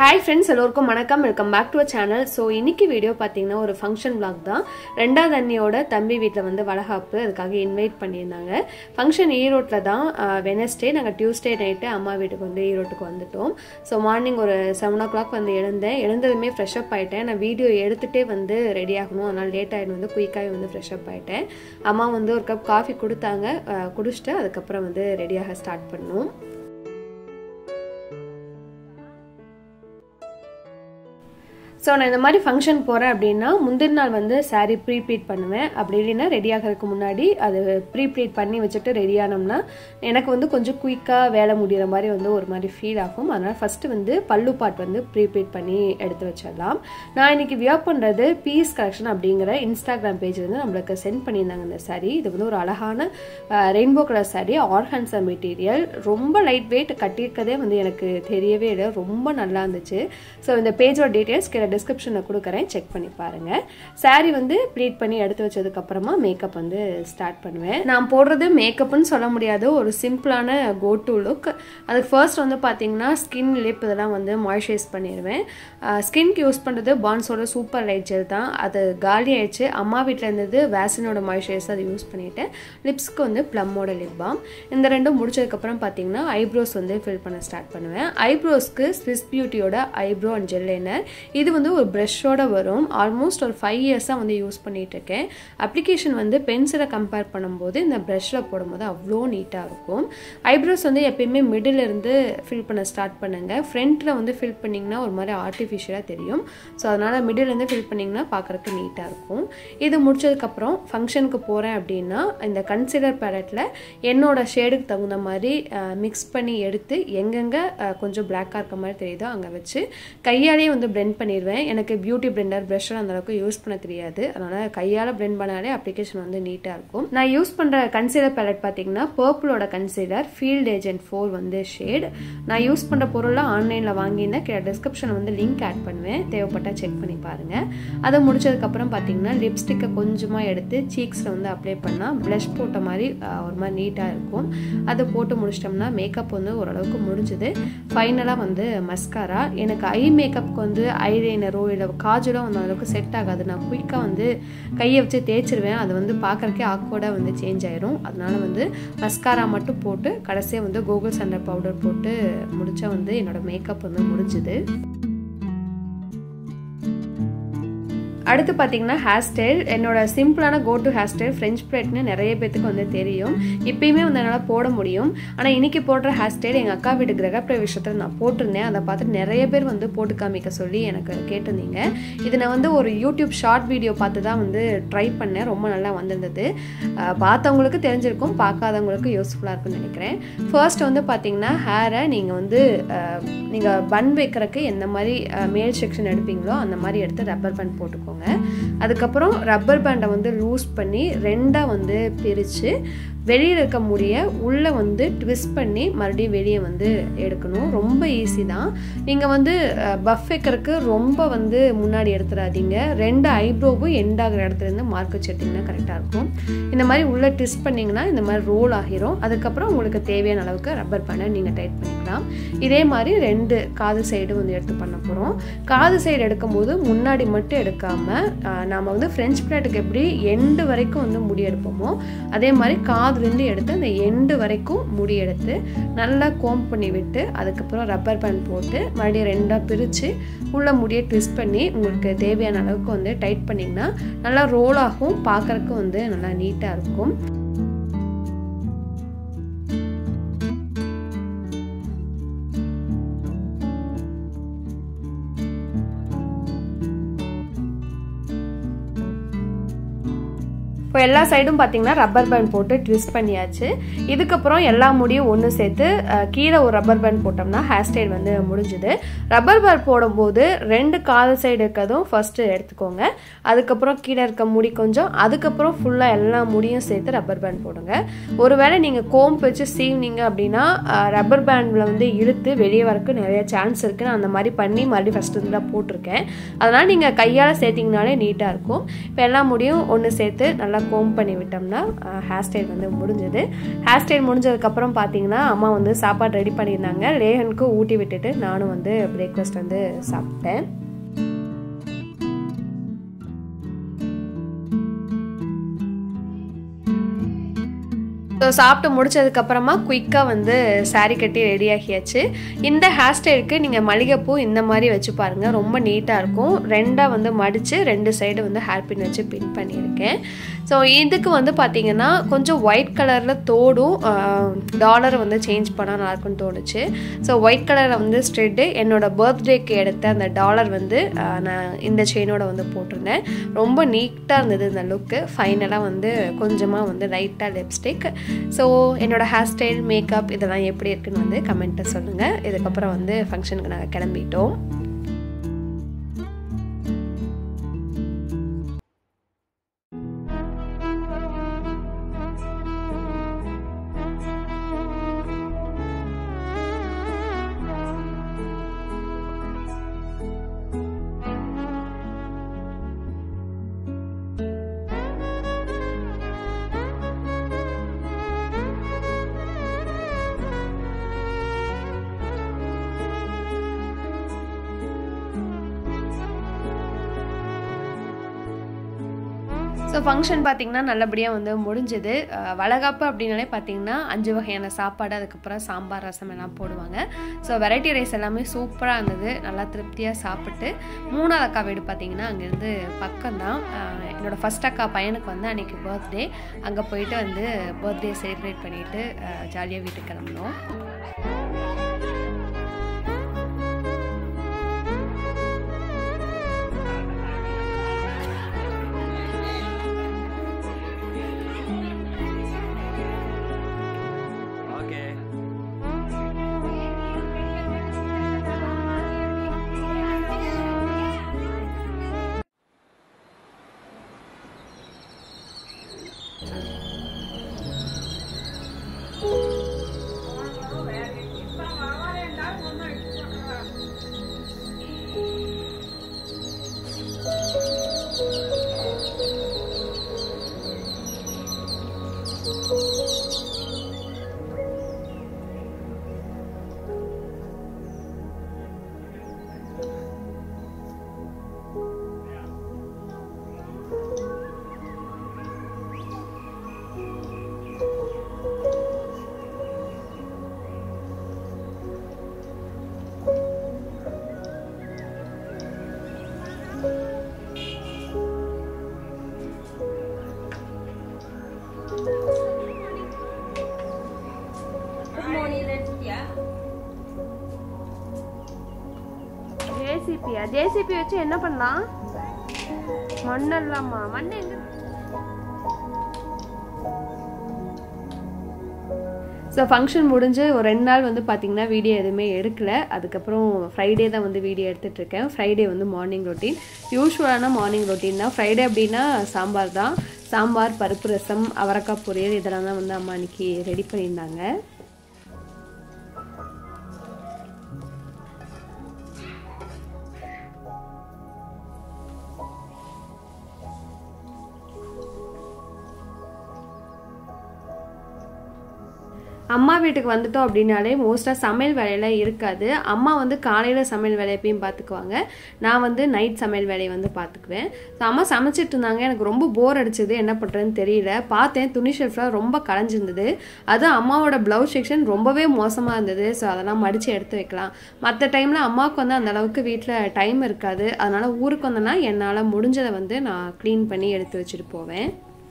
hi friends எல்லோருக்கும் வணக்கம் welcome back to channel so இன்னைக்கு வீடியோ பார்த்தீங்கன்னா ஒரு ஃபங்க்ஷன் vlog தான் ரெண்டாவது அண்ணியோட தம்பி வீட்டில் வந்து வளகாப்பு அதுக்காக இன்வைட் பண்ணியிருந்தாங்க ஃபங்க்ஷன் ஈரோட்டில் தான் வெனஸ்டே நாங்கள் டியூஸ்டே நைட்டு அம்மா வீட்டுக்கு வந்து ஈரோட்டுக்கு வந்துட்டோம் ஸோ மார்னிங் ஒரு செவன் ஓ கிளாக் வந்து எழுந்தேன் எழுந்ததுமே ஃப்ரெஷ் அப் ஆகிட்டேன் நான் வீடியோ எடுத்துகிட்டே வந்து ரெடி ஆகணும் அதனால் லேட் ஆகிடும் வந்து குயிக்காகவே வந்து ஃப்ரெஷ் அப் ஆகிட்டேன் அம்மா வந்து ஒரு கப் காஃபி கொடுத்தாங்க அஹ், குடிச்சிட்டு அதுக்கப்புறம் வந்து ரெடியாக ஸ்டார்ட் பண்ணோம் ஸோ நான் இந்த மாதிரி ஃபங்க்ஷன் போகிறேன் அப்படின்னா முந்தின நாள் வந்து saree ப்ரீ ப்ளீட் பண்ணுவேன் அப்படி இல்லைன்னா ரெடி ஆகிறதுக்கு முன்னாடி அது ப்ரீ ப்ளீட் பண்ணி வச்சுட்டு ரெடி ஆனோம்னா எனக்கு வந்து கொஞ்சம் குயிக்காக வேலை முடிகிற மாதிரி வந்து ஒரு மாதிரி ஃபீல் ஆகும் அதனால் ஃபஸ்ட்டு வந்து பல்லு பாட் வந்து ப்ரீ ப்ளீட் பண்ணி எடுத்து வச்சிடலாம் நான் இன்னைக்கு வியர் பண்ணுறது பீஸ் கலெக்ஷன் அப்படிங்கிற இன்ஸ்டாகிராம் பேஜ் வந்து நம்மளுக்கு சென்ட் பண்ணியிருந்தாங்க இந்த saree இது வந்து ஒரு அழகான rainbow colour saree organza material ரொம்ப லைட் வெயிட் கட்டியிருக்கதே வந்து எனக்கு தெரியவே இல்லை ரொம்ப நல்லா இருந்துச்சு ஸோ இந்த பேஜோட டீட்டெயில்ஸ் கீழே டிஸ்கிரிப்ஷனில் கொடுக்குறேன் செக் பண்ணி பாருங்கள் saree வந்து ப்ளீட் பண்ணி எடுத்து வச்சதுக்கப்புறமா மேக்கப் வந்து ஸ்டார்ட் பண்ணுவேன் நான் போடுறது மேக்கப்னு சொல்ல முடியாது ஒரு சிம்பிளான கோ டு லுக் அதுக்கு ஃபர்ஸ்ட் வந்து பார்த்தீங்கன்னா ஸ்கின் லிப் இதெல்லாம் வந்து மாய்ஸ்சரைஸ் பண்ணிடுவேன் ஸ்கின்க்கு யூஸ் பண்ணுறது பான்ஸோட சூப்பர் லைட் ஜெல் தான் அது காலி ஆயிடுச்சு அம்மா வீட்டில் இருந்தது வேசனோட மாய்ஸ்சரைஸ் அதை யூஸ் பண்ணிவிட்டேன் லிப்ஸ்க்கு வந்து ப்ளம்மோட லிப் பாம் இந்த ரெண்டும் முடிச்சதுக்கப்புறம் பார்த்தீங்கன்னா ஐப்ரோஸ் வந்து ஃபில் பண்ண ஸ்டார்ட் பண்ணுவேன் ஐப்ரோஸ்க்கு ஸ்விஸ் பியூட்டியோட ஐப்ரோ அண்ட் ஜெல் லைனர் இது வந்து ஒரு ப்ரஷ்ஷோட வரும் ஆல்மோஸ்ட் ஒரு ஃபைவ் இயர்ஸாக வந்து யூஸ் பண்ணிட்டு இருக்கேன் அப்ளிகேஷன் வந்து பென்சிலை கம்பேர் பண்ணும்போது இந்த ப்ரஷ்ஷில் போடும்போது அவ்வளோ நீட்டாக இருக்கும் ஐப்ரோஸ் வந்து எப்பயுமே மிடில் இருந்து ஃபில் பண்ண ஸ்டார்ட் பண்ணுங்கள் ஃப்ரண்ட்டில் வந்து ஃபில் பண்ணிங்கன்னா ஒரு மாதிரி ஆர்டிஃபிஷியலாக தெரியும் ஸோ அதனால் மிடில் இருந்து ஃபில் பண்ணிங்கன்னா பார்க்குறக்கு நீட்டாக இருக்கும் இது முடிச்சதுக்கப்புறம் ஃபங்க்ஷனுக்கு போகிறேன் அப்படின்னா இந்த கன்சிலர் பேலட்டில் என்னோட ஷேடுக்கு தகுந்த மாதிரி மிக்ஸ் பண்ணி எடுத்து எங்கெங்கே கொஞ்சம் பிளாக்காக இருக்க மாதிரி தெரியுதோ அங்கே வச்சு கையாலேயே வந்து பிளெண்ட் பண்ணிடுவேன் எனக்கு பியூட்டி பிளெண்டர் ப்ரஷ்ஷெல்லாம் அந்த அளவுக்கு யூஸ் பண்ண தெரியாது அதனால் கையால் பிளெண்ட் பண்ணாலே அப்ளிகேஷன் வந்து நீட்டாக இருக்கும் நான் யூஸ் பண்ணுற கன்சீலர் பேலட் பார்த்தீங்கன்னா பர்பிளோட கன்சீலர் ஃபீல்ட் ஏஜென்ட் ஃபோர் வந்து ஷேட் நான் யூஸ் பண்ணுற பொருள்லாம் ஆன்லைனில் வாங்கியிருந்தேன் கீழே டிஸ்கிரிப்ஷனில் வந்து லிங்க் ஆட் பண்ணுவேன் தேவைப்பட்டால் செக் பண்ணி பாருங்கள் அதை முடிச்சதுக்கப்புறம் பார்த்தீங்கன்னா லிப்ஸ்டிக்கை கொஞ்சமாக எடுத்து சீக்ஸில் வந்து அப்ளை பண்ணால் ப்ளஷ் போட்ட மாதிரி அஹ், ஒரு மாதிரி நீட்டாக இருக்கும் அதை போட்டு முடிச்சிட்டோம்னா மேக்கப் வந்து ஓரளவுக்கு முடிஞ்சுது ஃபைனலாக வந்து மஸ்காரா எனக்கு ஐ மேக்கப்புக்கு வந்து ஐலைனரோ இல்லை காஜலோ அந்த அளவுக்கு செட் ஆகாது நான் குயிக்காக வந்து கையை வச்சு தேய்ச்சிருவேன் அது வந்து பார்க்குறக்கே ஆக்வர்டாக வந்து சேஞ்ச் ஆயிரும் அதனால வந்து மஸ்காரா மட்டும் போட்டு கடைசியாக வந்து கூகுள் சண்டர் பவுடர் போட்டு முடிச்சா வந்து என்னோட மேக்கப் வந்து முடிஞ்சுது அடுத்து பார்த்தீங்கன்னா ஹேர் ஸ்டைல் என்னோட சிம்பிளான go to hair style French பிளேட்னு நிறைய பேத்துக்கு வந்து தெரியும் இப்பயுமே வந்து என்னால் போட முடியும் ஆனால் இன்னைக்கு போடுற ஹேர் ஸ்டைல் எங்கள் அக்கா வீட்டு கிரகப்பிரவேசத்தில் நான் போட்டிருந்தேன் அதை பார்த்து நிறைய பேர் வந்து போட்டு காமிக்க சொல்லி எனக்கு கேட்டிருந்தீங்க இது நான் வந்து ஒரு யூடியூப் ஷார்ட் வீடியோ பார்த்து தான் வந்து ட்ரை பண்ணேன் ரொம்ப நல்லா வந்திருந்தது அஹ் பார்த்தவங்களுக்கு தெரிஞ்சிருக்கும் பார்க்காதவங்களுக்கு யூஸ்ஃபுல்லாக இருக்கும்னு நினைக்கிறேன் ஃபர்ஸ்ட் வந்து பார்த்தீங்கன்னா ஹேரை நீங்கள் வந்து நீங்கள் பன் வைக்கிறதுக்கு எந்த மாதிரி அஹ், மேல் செக்ஷன் எடுப்பீங்களோ அந்த மாதிரி எடுத்து ரப்பர் பேண்ட் போட்டுக்கோங்க அதுக்கப்புறம் ரப்பர் பேண்டை வந்து லூஸ் பண்ணி ரெண்டாக வந்து பிரித்து வெளியில் இருக்க முடிய உள்ளே வந்து ட்விஸ்ட் பண்ணி மறுபடியும் வெளியே வந்து எடுக்கணும் ரொம்ப ஈஸி தான் நீங்கள் வந்து பஃப் வைக்கிறதுக்கு ரொம்ப வந்து முன்னாடி எடுத்துடாதீங்க ரெண்டு ஐப்ரோவும் எண்ட் ஆகிற இடத்துல இருந்து மார்க் வச்சுட்டிங்கன்னா கரெக்டாக இருக்கும் இந்த மாதிரி உள்ளே ட்விஸ்ட் பண்ணிங்கன்னா இந்த மாதிரி ரோல் ஆகிரும் அதுக்கப்புறம் உங்களுக்கு தேவையான அளவுக்கு ரப்பர் பேண்டை நீங்கள் டைட் பண்ணிக்கலாம் இதே மாதிரி ரெண்டு காது சைடு வந்து எடுத்து பண்ண போகிறோம் காது சைடு எடுக்கும்போது முன்னாடி மட்டும் எடுக்காமல் நாம் வந்து ஃப்ரெஞ்ச் பிளேட்டுக்கு எப்படி எண்டு வரைக்கும் வந்து முடி எடுப்போமோ அதே மாதிரி காதுலேருந்து எடுத்து அந்த எண்டு வரைக்கும் முடி எடுத்து நல்லா கோம் பண்ணி விட்டு அதுக்கப்புறம் ரப்பர் பேண்ட் போட்டு மறுபடியும் ரெண்டாக பிரித்து உள்ள முடியை ட்விஸ்ட் பண்ணி உங்களுக்கு தேவையான அளவுக்கு வந்து டைட் பண்ணிங்கன்னா நல்லா ரோல் ஆகும் பார்க்குறக்கு வந்து நல்லா நீட்டாக இருக்கும் இப்போ எல்லா சைடும் பார்த்தீங்கன்னா ரப்பர் பேண்ட் போட்டு ட்விஸ்ட் பண்ணியாச்சு இதுக்கப்புறம் எல்லா முடியும் ஒன்று சேர்த்து அஹ், கீழே ஒரு ரப்பர் பேண்ட் போட்டோம்னா ஹேர் ஸ்டைல் வந்து முடிஞ்சுது ரப்பர் பேண்ட் போடும்போது ரெண்டு கால் சைடு இருக்கிறதும் ஃபர்ஸ்ட்டு எடுத்துக்கோங்க அதுக்கப்புறம் கீழே இருக்க முடி கொஞ்சம் அதுக்கப்புறம் ஃபுல்லாக எல்லா முடியும் சேர்த்து ரப்பர் பேண்ட் போடுங்க ஒருவேளை நீங்கள் கோம்பு வச்சு சீவ்னீங்க அப்படின்னா ரப்பர் பேண்டில் வந்து இழுத்து வெளியே வரக்கு நிறைய சான்ஸ் இருக்குது நான் அந்த மாதிரி பண்ணி மறுபடியும் ஃபஸ்ட்டு இருந்து தான் போட்டிருக்கேன் அதனால் நீங்கள் கையால் சேர்த்திங்கனாலே நீட்டாக இருக்கும் இப்போ எல்லா முடியும் ஒன்று சேர்த்து நல்லா கோம் பண்ணி விட்டோம்னா ஹேர் ஸ்டைல் வந்து முடிஞ்சது ஹேர் ஸ்டைல் முடிஞ்சதுக்கப்புறம் பார்த்தீங்கன்னா அம்மா வந்து சாப்பாடு ரெடி பண்ணியிருந்தாங்க லேகனுக்கு ஊட்டி விட்டுட்டு நானும் வந்து பிரேக்ஃபாஸ்ட் வந்து சாப்பிட்டேன் ஸோ சாப்பிட்டு முடிச்சதுக்கப்புறமா குயிக்காக வந்து சாரீ கட்டி ரெடி ஆகியாச்சு இந்த ஹேர் ஸ்டைலுக்கு நீங்கள் மல்லிகைப்பூ இந்த மாதிரி வச்சு பாருங்கள் ரொம்ப நீட்டாக இருக்கும் ரெண்டாக வந்து மடித்து ரெண்டு சைடு வந்து ஹேர் பின் வச்சு பின் பண்ணியிருக்கேன் ஸோ இதுக்கு வந்து பார்த்தீங்கன்னா கொஞ்சம் ஒயிட் கலரில் தோடும் டாலரை வந்து சேஞ்ச் பண்ணால் நல்லாயிருக்குன்னு தோணுச்சு ஸோ ஒயிட் கலரில் வந்து ஸ்ட்ரெட்டு என்னோட பர்த்டேக்கு எடுத்த அந்த டாலர் வந்து நான் இந்த செயினோட வந்து போட்டிருந்தேன் ரொம்ப நீட்டாக இருந்தது இந்த லுக்கு ஃபைனலாக வந்து கொஞ்சமாக வந்து லைட்டாக லிப்ஸ்டிக் ஸோ என்னோடய ஹேர் ஸ்டைல் மேக்கப் இதெல்லாம் எப்படி இருக்குன்னு வந்து கமெண்ட்டை சொல்லுங்கள் இதுக்கப்புறம் வந்து ஃபங்க்ஷனுக்கு நாங்கள் கிளம்பிட்டோம் ஸோ ஃபங்க்ஷன் பார்த்திங்கன்னா நல்லபடியாக வந்து முடிஞ்சது வளகாப்பு அப்படின்னாலே பார்த்திங்கன்னா அஞ்சு வகையான சாப்பாடு அதுக்கப்புறம் சாம்பார் ரசம் எல்லாம் போடுவாங்க ஸோ வெரைட்டி ரைஸ் எல்லாமே சூப்பராக இருந்தது நல்லா திருப்தியாக சாப்பிட்டு மூணாவது அக்கா வீடு பார்த்திங்கன்னா அங்கேருந்து பக்கம்தான் என்னோடய ஃபஸ்ட் அக்கா பையனுக்கு வந்து அன்றைக்கி பர்த்டே அங்கே போயிட்டு வந்து பர்த்டே செலிப்ரேட் பண்ணிவிட்டு ஜாலியாக வீட்டுக்கு கிளம்பினோம் ஜேசிபியா ஜேசிபி வச்சு என்ன பண்ணலாம் மண்ணல்லாமா மண் எங்க ஸோ ஃபங்க்ஷன் முடிஞ்சு ஒரு ரெண்டு நாள் வந்து பார்த்திங்கன்னா வீடியோ எதுவுமே எடுக்கலை அதுக்கப்புறம் ஃப்ரைடே தான் வந்து வீடியோ எடுத்துகிட்ருக்கேன் ஃப்ரைடே வந்து மார்னிங் ரொட்டீன் யூஸ்வலான மார்னிங் ரொட்டீன் தான் ஃப்ரைடே அப்படின்னா சாம்பார் தான் சாம்பார் பருப்பு ரசம் அவரக்காய் பொரியல் இதெல்லாம் தான் வந்து அம்மா அன்றைக்கி ரெடி பண்ணியிருந்தாங்க அம்மா வீட்டுக்கு வந்துட்டோம் அப்படின்னாலே மோஸ்ட்டாக சமையல் வேலையெல்லாம் இருக்காது அம்மா வந்து காலையில் சமையல் வேலை எப்பயும் பார்த்துக்குவாங்க நான் வந்து நைட் சமையல் வேலையை வந்து பார்த்துக்குவேன் ஸோ அம்மா சமைச்சிட்டு இருந்தாங்க எனக்கு ரொம்ப போர் அடிச்சது என்ன பண்ணுறதுன்னு தெரியல பார்த்தேன் துணி ஷெல்ஃபில் ரொம்ப களைஞ்சிருந்தது அதுவும் அம்மாவோட ப்ளவுஸ் செக்ஷன் ரொம்பவே மோசமாக இருந்தது ஸோ அதெல்லாம் மடித்து எடுத்து வைக்கலாம் மற்ற டைமில் அம்மாவுக்கு வந்து அந்த அளவுக்கு வீட்டில் டைம் இருக்காது அதனால் ஊருக்கு வந்தேன்னா என்னால் முடிஞ்சதை வந்து நான் க்ளீன் பண்ணி எடுத்து வச்சுட்டு போவேன்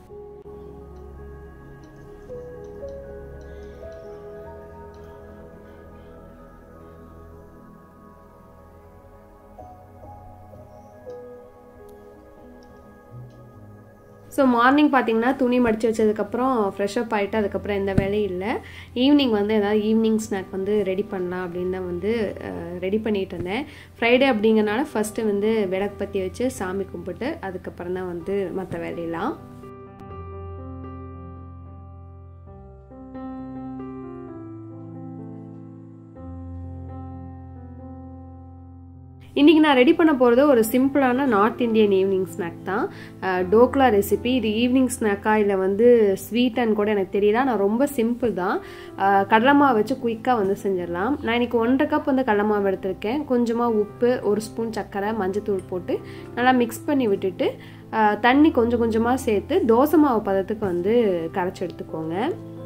ஸோ மார்னிங் பார்த்தீங்கன்னா துணி மடித்து வச்சதுக்கப்புறம் ஃப்ரெஷ்அப் ஆகிட்டு அதுக்கப்புறம் எந்த வேலையும் இல்லை ஈவினிங் வந்து ஏதாவது ஈவினிங் ஸ்நாக் வந்து ரெடி பண்ணலாம் அப்படின்னு தான் வந்து ரெடி பண்ணிகிட்டு இருந்தேன் ஃப்ரைடே அப்படிங்கிறனால ஃபஸ்ட்டு வந்து விளக்கு பற்றி வச்சு சாமி கும்பிட்டு அதுக்கப்புறம் தான் வந்து மற்ற வேலையெல்லாம் இன்றைக்கி நான் ரெடி பண்ண போகிறது ஒரு சிம்பிளான நார்த் இந்தியன் ஈவினிங் ஸ்நாக் தான் டோக்லா ரெசிபி இது ஈவினிங் ஸ்நாக்கா இல்லை வந்து ஸ்வீட்டான்னு கூட எனக்கு தெரியல நான் ரொம்ப சிம்பிள் தான் கடலை மாவு வச்சு குயிக்காக வந்து செஞ்சிடலாம் நான் இன்றைக்கி ஒன்றரை கப் வந்து கடலை மாவு எடுத்திருக்கேன் கொஞ்சமாக உப்பு ஒரு ஸ்பூன் சர்க்கரை மஞ்சத்தூள் போட்டு நல்லா மிக்ஸ் பண்ணி விட்டுட்டு தண்ணி கொஞ்சம் கொஞ்சமாக சேர்த்து தோசை மாவு பதத்துக்கு வந்து கரைச்சி எடுத்துக்கோங்க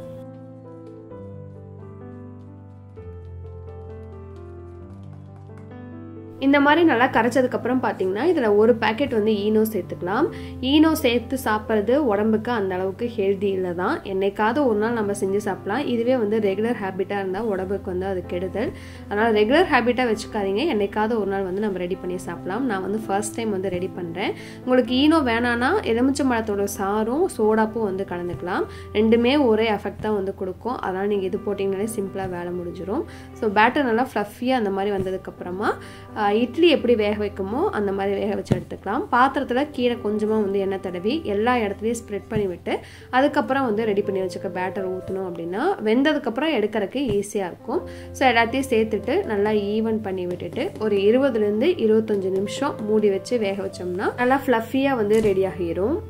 இந்த மாதிரி நல்லா கரைச்சதுக்கப்புறம் பார்த்தீங்கன்னா இதில் ஒரு பேக்கெட் வந்து ஈனோ சேர்த்துக்கலாம் ஈனோ சேர்த்து சாப்பிட்றது உடம்புக்கு அந்த அளவுக்கு ஹெல்தி இல்லை தான் என்னைக்காவது ஒரு நாள் நம்ம செஞ்சு சாப்பிட்லாம் இதுவே வந்து ரெகுலர் ஹேபிட்டாக இருந்தால் உடம்புக்கு வந்து அது கெடுதல் அதனால் ரெகுலர் ஹேபிட்டாக வச்சுக்காதீங்க என்னைக்காவது ஒரு நாள் வந்து நம்ம ரெடி பண்ணி சாப்பிட்லாம் நான் வந்து ஃபர்ஸ்ட் டைம் வந்து ரெடி பண்ணுறேன் உங்களுக்கு ஈனோ வேணான்னா எலுமிச்சம்பழத்தோட சாரும் சோடாப்பும் வந்து கலந்துக்கலாம் ரெண்டுமே ஒரே எஃபெக்ட் தான் வந்து கொடுக்கும் அதனால் நீங்கள் இது போட்டிங்கனாலே சிம்பிளாக வேலை முடிஞ்சிடும் ஸோ பேட்டர் நல்லா ஃப்ளஃபியாக அந்த மாதிரி வந்ததுக்கப்புறமா இட்லி எப்படி வேக வைக்குமோ அந்த மாதிரி வேக வச்சு எடுத்துக்கலாம் பாத்திரத்தில் கீழே கொஞ்சமாக வந்து எண்ணெய் தடவி எல்லா இடத்துலையும் ஸ்ப்ரெட் பண்ணி விட்டு அதுக்கப்புறம் வந்து ரெடி பண்ணி வச்சுக்க பேட்டர் ஊற்றணும் அப்படின்னா வெந்ததுக்கப்புறம் எடுக்கிறதுக்கு ஈஸியாக இருக்கும் ஸோ எல்லாத்தையும் சேர்த்துட்டு நல்லா ஈவன் பண்ணி விட்டுட்டு ஒரு இருபதுலேருந்து இருபத்தஞ்சு நிமிஷம் மூடி வச்சு வேக வச்சோம்னா நல்லா ஃப்ளஃபியாக வந்து ரெடி ஆகிரும்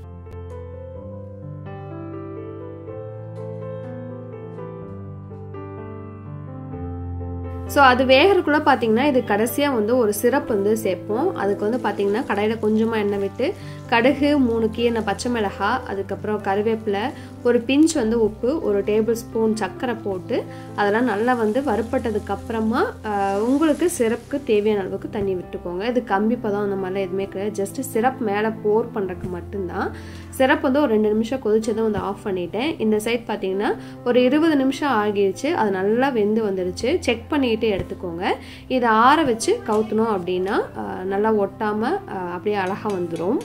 ஸோ அது வேகிறதுக்குள்ளே பார்த்தீங்கன்னா இது கடைசியாக வந்து ஒரு சிரப் வந்து சேர்ப்போம் அதுக்கு வந்து பார்த்தீங்கன்னா கடையில் கொஞ்சமாக எண்ணெய் விட்டு கடுகு மூணு கீரை பச்சை மிளகா அதுக்கப்புறம் கருவேப்பிலை ஒரு பிஞ்ச் வந்து உப்பு ஒரு டேபிள் ஸ்பூன் சர்க்கரை போட்டு அதெல்லாம் நல்லா வந்து வறுப்பட்டதுக்கு அப்புறமா உங்களுக்கு சிரப்புக்கு தேவையான அளவுக்கு தண்ணி விட்டுக்கோங்க இது கம்பி பதம் அந்த மாதிரிலாம் எதுவுமே கிடையாது ஜஸ்ட் சிரப் மேலே போர் பண்ணுறதுக்கு மட்டும்தான் சிரப் வந்து ஒரு ரெண்டு நிமிஷம் கொதிச்சதும் வந்து ஆஃப் பண்ணிட்டேன் இந்த சைட் பார்த்தீங்கன்னா ஒரு இருபது நிமிஷம் ஆகிடுச்சு அது நல்லா வெந்து வந்துடுச்சு செக் பண்ணிட்டு எடுத்துக்கோங்க இதை ஆற வச்சு கவுத்தணும் அப்படின்னா நல்லா ஒட்டாமல் அப்படியே அழகாக வந்துடும்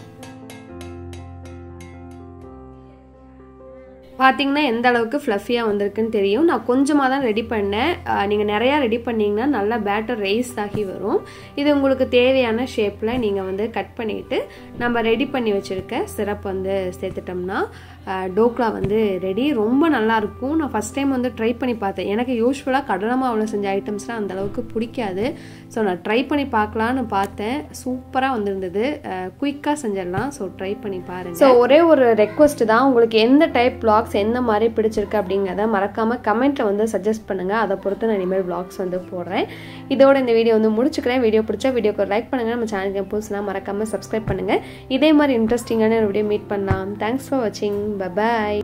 பார்த்தீங்கன்னா எந்த அளவுக்கு ஃப்ளஃபியாக வந்திருக்குன்னு தெரியும் நான் கொஞ்சமாக தான் ரெடி பண்ணேன் நீங்கள் நிறையா ரெடி பண்ணிங்கன்னா நல்லா பேட்டர் ரைஸ் ஆகி வரும் இது உங்களுக்கு தேவையான ஷேப்பில் நீங்கள் வந்து கட் பண்ணிவிட்டு நம்ம ரெடி பண்ணி வச்சுருக்க சிரப் வந்து சேர்த்துட்டோம்னா டோக்லா வந்து ரெடி ரொம்ப நல்லாயிருக்கும் நான் ஃபஸ்ட் டைம் வந்து ட்ரை பண்ணி பார்த்தேன் எனக்கு யூஸ்வலாக கடலை மாவில் செஞ்ச ஐட்டம்ஸ்லாம் அந்த அளவுக்கு பிடிக்காது ஸோ நான் ட்ரை பண்ணி பார்க்கலான்னு பார்த்தேன் சூப்பராக வந்திருந்தது குயிக்காக செஞ்சிடலாம் ஸோ ட்ரை பண்ணி பாருங்கள் ஸோ ஒரே ஒரு ரெக்வஸ்ட் தான் உங்களுக்கு எந்த டைப் பிளாக்ஸ் எந்த மாதிரி பிடிச்சிருக்கு அப்படிங்கிறத மறக்காமல் கமெண்ட்டில் வந்து சஜஸ்ட் பண்ணுங்கள் அதை பொறுத்து நான் இனிமேல் பிளாக்ஸ் வந்து போடுறேன் இதோட இந்த வீடியோ வந்து முடிச்சுக்கிறேன் வீடியோ பிடிச்சா வீடியோக்கு லைக் பண்ணுங்கள் நம்ம சேனலுக்கு புதுசுனா மறக்காமல் சப்ஸ்கிரைப் பண்ணுங்கள் இதே மாதிரி இன்ட்ரெஸ்டிங்கான ஒரு வீடியோ மீட் பண்ணலாம் தேங்க்ஸ் ஃபார் வாட்சிங் பபாய்